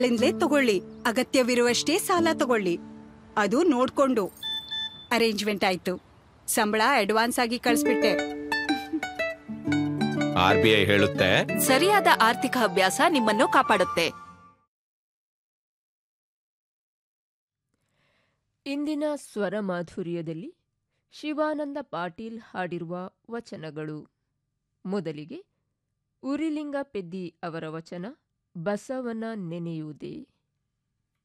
ಲಿಂದ್ಲೇ ತಗೊಳ್ಳಿ ಅಗತ್ಯವಿರುವಷ್ಟೇ ಸಾಲ ತಗೊಳ್ಳಿ ಅದು ನೋಡ್ಕೊಂಡು ಅರೇಂಜ್ಮೆಂಟ್ ಆಯ್ತು ಸಂಬಳ ಅಡ್ವಾನ್ಸ್ ಆಗಿ ಕಳಿಸ್ಬಿಟ್ಟೆ ಆರ್ ಬಿ ಐ ಹೇಳುತ್ತೆ ಸರಿಯಾದ ಆರ್ಥಿಕ ಅಭ್ಯಾಸ ನಿಮ್ಮನ್ನು ಕಾಪಾಡುತ್ತೆ ಇಂದಿನ ಸ್ವರ ಮಾಧುರ್ಯದಲ್ಲಿ ಶಿವಾನಂದ ಪಾಟೀಲ್ ಹಾಡಿರುವ ವಚನಗಳು ಮೊದಲಿಗೆ ಉರಿಲಿಂಗ ಪೆದ್ದಿ ಅವರ ವಚನ ಬಸವನ ನೆನೆಯುವುದೇ